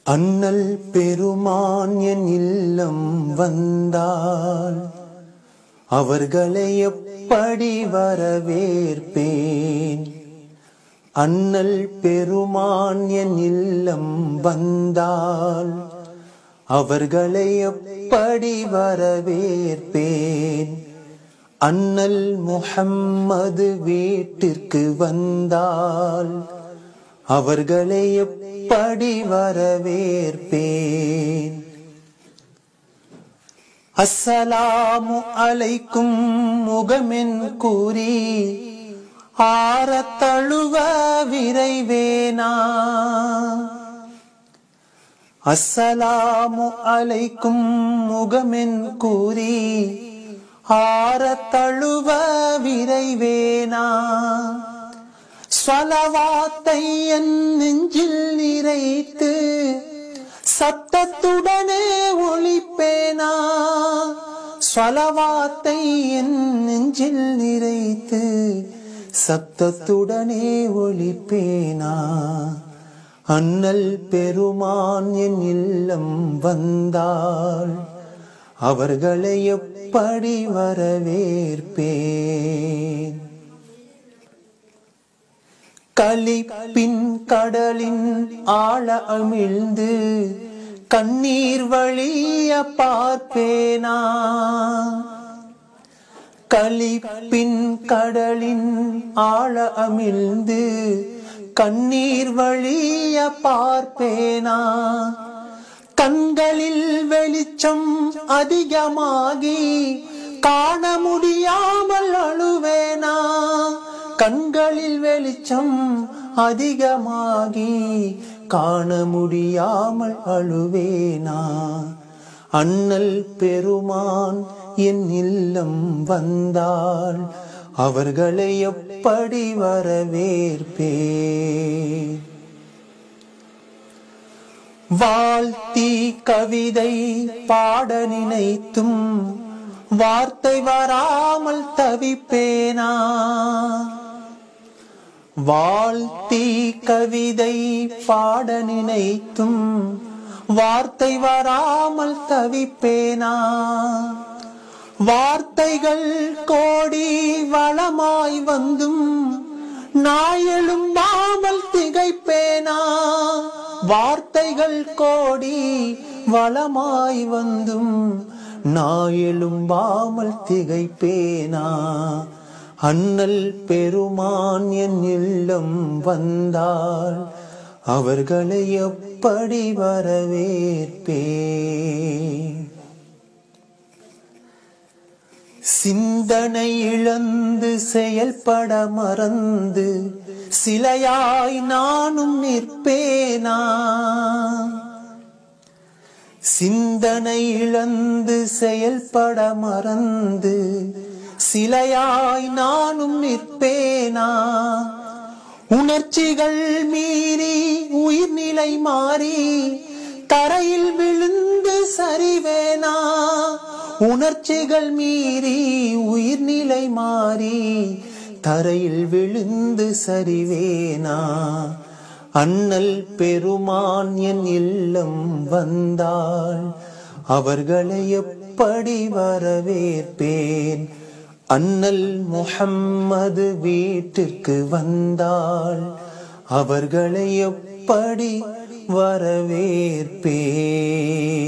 அண்ணல் பெருமான் என் இல்லம் வந்தால் அவர்களை எப்படி வரவேற்பேன் அண்ணல் பெருமான் என் இல்லம் வந்தால் அவர்களை எப்படி வரவேற்பேன் அண்ணல் முஹம்மது வீட்டிற்கு வந்தால் அவர்களை எப்படி வரவேற்பேன் அஸ்ஸலாமு அலைக்கும் முகமென் கூறி ஆற தழுவ விரைவேனா அஸ்ஸலாமு அலைக்கும் முகமென் கூறி ஆற தழுவ விரைவேனா ஸ்வலவாத்தை என் நெஞ்சில் நிறைத்து சத்தத்துடனே ஒளிப்பேனா ஸ்வலவாத்தை என் நெஞ்சில் நிறைத்து சத்தத்துடனே ஒளிப்பேனா அண்ணல் பெருமான் என் இல்லம் வந்தால் அவர்களை எப்படி வரவேற்பேன் களிப்பின் கடலின் ஆழ அமிழ்ந்து கண்ணீர் வழிய பார்ப்பேனா களிப்பின் கடலின் ஆழ அமிழ்ந்து கண்ணீர் வழிய பார்ப்பேனா கண்களில் வெளிச்சம் அதிகமாகி காண முடியாமல் அழுவேனா கண்களில் வெளிச்சம் அதிகமாகி காண முடியாமல் அழுவேனா அண்ணல் பெருமான் என் இல்லம் வந்தால் அவர்களை எப்படி வரவேற்பேன் வாழ்த்தி கவிதை பாட நினைத்தும் வார்த்தை வராமல் தவிப்பேனா வாழ்த்தி கவிதை பாட நினைத்தும் வார்த்தை வராமல் தவிப்பேனா வார்த்தைகள் கோடி வளமாய் வந்தும் நாயெழும் மாமல் திகைப்பேனா வார்த்தைகள் கோடி வளமாய் வந்தும் நாயெழும்பாமல் திகைப்பேனா அண்ணல் பெருமான் என் இல்லம் வந்தால் அவர்களை எப்படி வரவேற்பேன் சிந்தனை இழந்து செயல்பட மறந்து சிலையாய் நானும் நிற்பேனா சிந்தனை இழந்து செயல்பட மறந்து சிலையாய் நானும் நிற்பேனா உணர்ச்சிகள் மீறி உயிர்நிலை மாறி தரையில் விழுந்து சரிவேனா உணர்ச்சிகள் மீறி உயிர்நிலை மாறி தரையில் விழுந்து சரிவேனா அண்ணல் பெருமான் என் இல்லம் வந்தால் அவர்களை எப்படி வரவேற்பேன் அண்ணல் முஹம்மது வீட்டிற்கு வந்தால் அவர்களை எப்படி வரவேற்பேன்